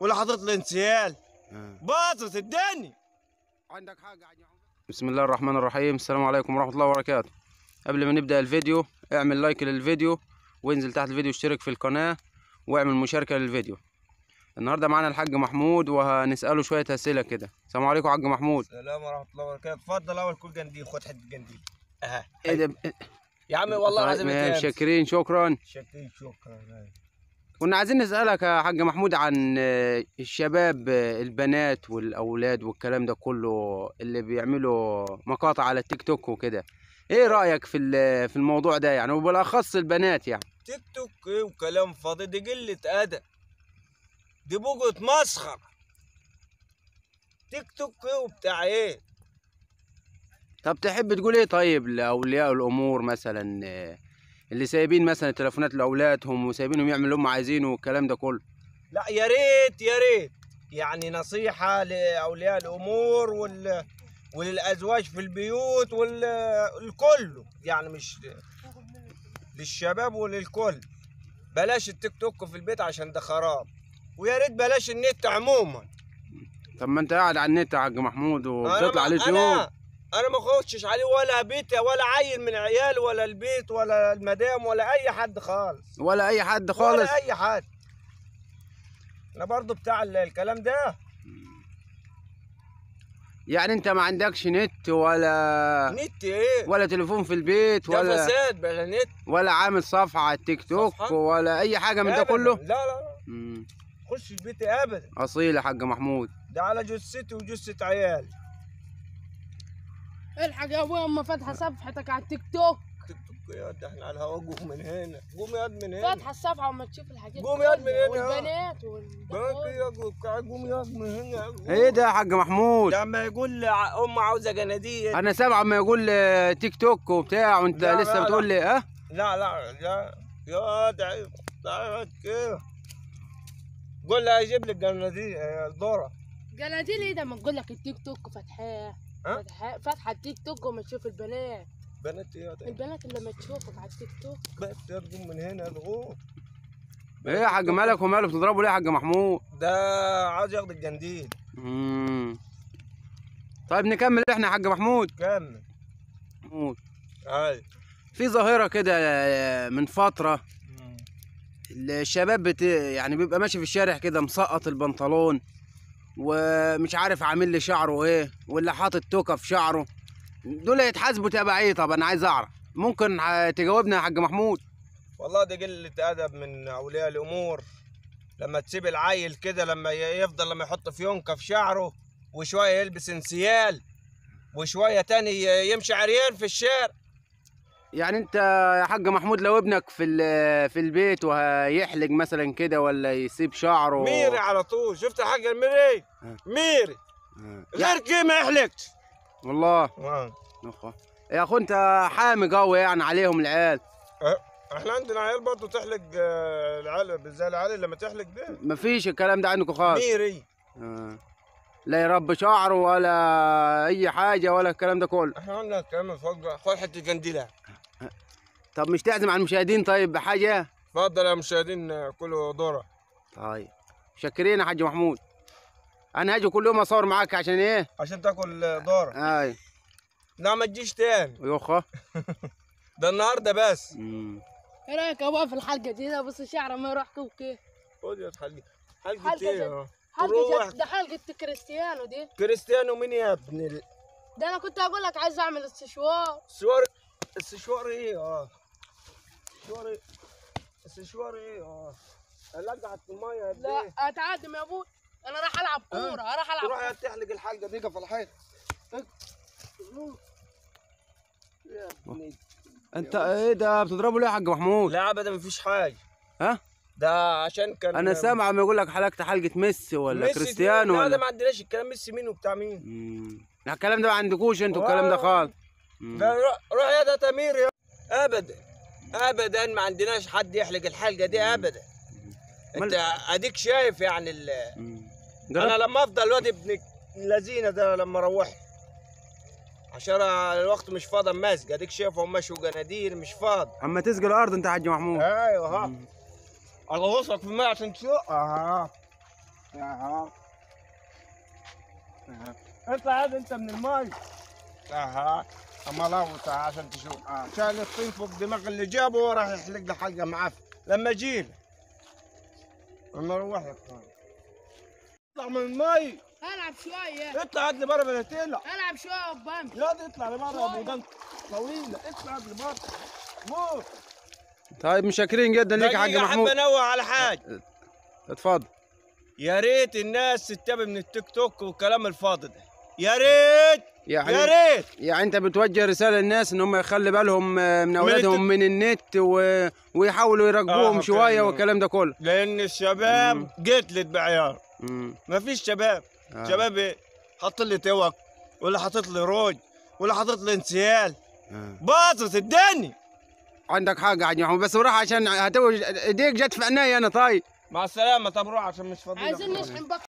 ولا حاطط لي انسيال آه. باظت الدنيا عندك حاجة بسم الله الرحمن الرحيم السلام عليكم ورحمة الله وبركاته قبل ما نبدأ الفيديو اعمل لايك للفيديو وانزل تحت الفيديو اشترك في القناة واعمل مشاركة للفيديو النهاردة معانا الحاج محمود وهنسأله شوية أسئلة كده السلام عليكم يا حاج محمود السلام ورحمه الله وبركاته اتفضل اول كل جنديل خد حته جنديل اها ايه ده يا عمي والله العظيم طيب، انت شاكرين شكرا شكرا شكرا كنا عايزين نسألك يا حاج محمود عن آه، الشباب آه، البنات والأولاد والكلام ده كله اللي بيعملوا مقاطع على التيك توك وكده ايه رأيك في ال- في الموضوع ده يعني وبالأخص البنات يعني تيك توك ايه وكلام فاضي دي قله ادب دي بقت مسخره تيك توك ايه وبتاع ايه طب تحب تقول ايه طيب لأولياء الأمور مثلا آه، اللي سايبين مثلا تليفونات لأولادهم وسايبينهم يعملوا اللي هم عايزينه والكلام ده كله لا يا ريت يا ريت يعني نصيحة لأولياء الأمور وال وللأزواج في البيوت والكل يعني مش للشباب وللكل بلاش التيك توك في البيت عشان ده خراب ويا ريت بلاش النت عموما طب ما انت قاعد على النت يا حاج محمود أنا وبتطلع ما- على اليوتيوب أنا أنا ما اخشش عليه ولا بيت ولا عيل من عيال ولا البيت ولا المدام ولا أي حد خالص ولا أي حد خالص ولا أي حد أنا برضو بتاع ال- الكلام ده يعني انت ما عندكش نت ولا نت إيه ولا تليفون في البيت ده ولا فساد بلا نت ولا عامل صفحة على التيك توك صفحة؟ ولا أي حاجة من ده أبداً. كله لا لا لا مم. خش البيت ابدا أصيل يا حاج محمود ده على جثتي وجثه عيالي الحق يا ابوي اما فاتحه صفحتك على التيك توك تيك توك يا ده احنا على الهوا قوم من هنا قوم يا من هنا فاتحه الصفحه وما تشوف الحاجات قوم يا ابني كلها هنا. والبنات باقي وال يا قوم قوم يا من هنا إيه ده يا حاج محمود ده اما يقول لي ع- ام عاوزه جناديل أنا سامع ما يقول لي تيك توك وبتاع وأنت لا، لسه لا، بتقول لي أه لا لا لا يا ده ده كده قول لها يجيب لك جناديل يا الذره جناديل ايه ده ما تقول لك التيك توك فاتحاه ها؟ فاتحاه فاتحه التيك توك وما تشوف البنات بنات يا ده البنات اللي ما تشوفك على التيك توك بنات يا تقوم من هنا الغوط إيه يا حاج مالك وماله بتضربه ليه يا حاج محمود ده عاوز ياخد الجنديل مم. طيب نكمل إحنا يا حاج محمود كمل محمود. هاي في ظاهرة كده آه، من فترة الشباب بت... يعني بيبقى ماشي في الشارع كده مسقط البنطلون ومش عارف عامل لي شعره ايه ولا حاطط توكه في شعره دول يتحاسبوا تبع ايه طب انا عايز اعرف ممكن ه- تجاوبنا يا حاج محمود والله دي قلة أدب من أولياء الأمور لما تسيب العيل كده لما ي- يفضل لما يحط فيونكة في شعره وشوية يلبس انسيال وشوية تاني ي- يمشي عريان في الشارع يعني انت يا حاج محمود لو ابنك في ال- في البيت وهيحلق مثلا كده ولا يسيب شعره ميري على طول شفت حاجة الميري آه. ميري آه. غير كده ما يحلقش والله آه. أخوة. يا اخو انت حامي قوي يعني عليهم العيال احنا عندنا عيال برضه تحلق آه، العيال زي العيال لما تحلق ده مفيش الكلام ده عندكم خالص ميري آه. لا يربي شعره ولا اي حاجه ولا الكلام ده كله احنا عندنا الكلام فوق خد حتة جنديلة طب مش تعزم على المشاهدين طيب بحاجه اتفضل يا مشاهدين آه، كلوا ذرة طيب شكرين يا حاج محمود انا هاجي كل يوم اصور معاك عشان ايه عشان تاكل آه، ذرة اي لا ما تجيش تاني يوخه ده النهارده بس مم. ايه رايك يا ابوي في الحلقه دي ده بص شعره ما يروح كوكي خد يا حلقة حلقة حلقة ايه جد. اه؟ حلقه روح. جد ده حلقه كريستيانو دي كريستيانو مين يا ابن ال- ده انا كنت اقول لك عايز اعمل استشوار السوار السشوار ايه اه السشوار ايه السشوار ايه اه لقعت المية قد لا ايه اتعدم يا ابوي انا راح العب كوره راح العب تروح يا تحلق الحلقة دي في الحيط يا ابني انت ايه ده بتضربه ليه يا حاج محمود لا ابدا مفيش حاجة ها ده عشان كان انا سامع ما يقول لك حلقت حلقه ميسي ولا ميسي كريستيانو لا ده ولا ما عندناش الكلام ميسي مين وبتاع مين مم. لا، الكلام ده ما عندكوش انتوا الكلام ده آه. خالص مم. ده روح روح يا ده تمير يا ابدا ابدا ما عندناش حد يحلق الحلقه دي ابدا انت اديك شايف يعني ال... مم. انا جربت لما افضل الواد ابن اللذينه ده لما روحت عشان الوقت مش فاضي ماسك اديك شايفهم مشوا جناديل مش فاضي اما تسقي الارض انت يا حاج محمود ايوه ها اغوصك في الماء عشان تشوف اه اها اها اطلع هذا انت من الماي اها اما لغوص عشان تشوف اه شال الطين فوق دماغ اللي جابه وراح يحلق له حلقه معفن لما اجيله لما اروح لك اطلع من الماي العب شويه اطلع هات لي بره بلا تقلع العب شويه قدام يا دي اطلع لبره يا ابو دنك طويله اطلع هات لي بره موت طيب مشاكرين جدا ليك يا حاج دقيقة، محمود احب انوه على حاجه اتفضل يا ريت الناس تتبع من التيك توك والكلام الفاضي ده يا ريت يعني يا ريت يعني انت بتوجه رساله للناس ان هم يخلي بالهم آه، من اولادهم من النت و... ويحاولوا يراقبوهم آه، شويه فعلاً. والكلام ده كله لان الشباب مم. قتلت بعيار مم. ما فيش شباب آه. شباب ايه حاط لي توك ولا حاطط لي روج ولا حاطط لي انسيال آه. باظت الدنيا عندك حاجه يا حاج محمود بس بروح عشان هتوج ايديك جت في عيني انا طيب مع السلامه طب روح عشان مش فاضي عايزين نشحن بقى